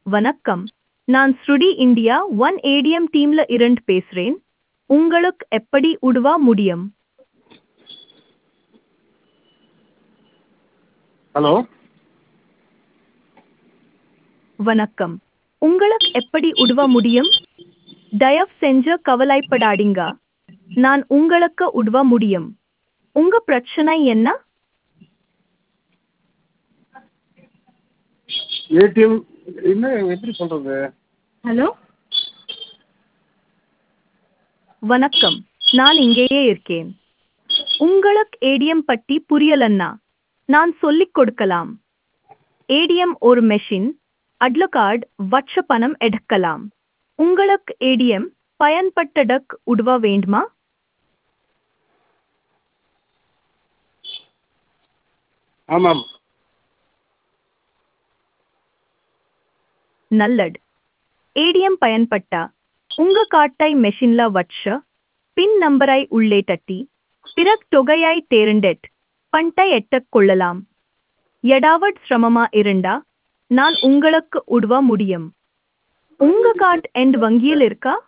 வணக்கம் நான் ஸ்ருடி இந்தியா ஒன் ஏடிஎம் டீம்ல இருந்து பேசுறேன் உங்களுக்கு எப்படி உதவ முடியும் ஹலோ வணக்கம் உங்களுக்கு எப்படி உதவ முடியும் தயவு செஞ்சு கவலைப்படாதீங்க நான் உங்களுக்கு உதவ முடியும் உங்க பிரச்சனை என்ன ஏடிஎம் என்ன எப்படி சொல்கிறது ஹலோ வணக்கம் நான் இங்கேயே இருக்கேன் உங்களுக்கு ஏடிஎம் பற்றி புரியலன்னா நான் சொல்லிக் கொடுக்கலாம் ஏடிஎம் ஒரு மெஷின் அட்ல கார்டு வச்ச பணம் எடுக்கலாம் உங்களுக்கு ஏடிஎம் பயன்பட்டதற்கு உதவ வேண்டுமா ஆமாம் நல்லது ஏடிஎம் பயன்பட்டா உங்க கார்டை மெஷின்ல வச்ச பின் நம்பரை உள்ளே தட்டி பிறகு தொகையை தேர்ந்தெட் பண்டை எட்டக் கொள்ளலாம் எடாவட் சிரமமா இருந்தா நான் உங்களுக்கு உதவ முடியும் உங்க கார்டு எண்ட் வங்கியில் இருக்கா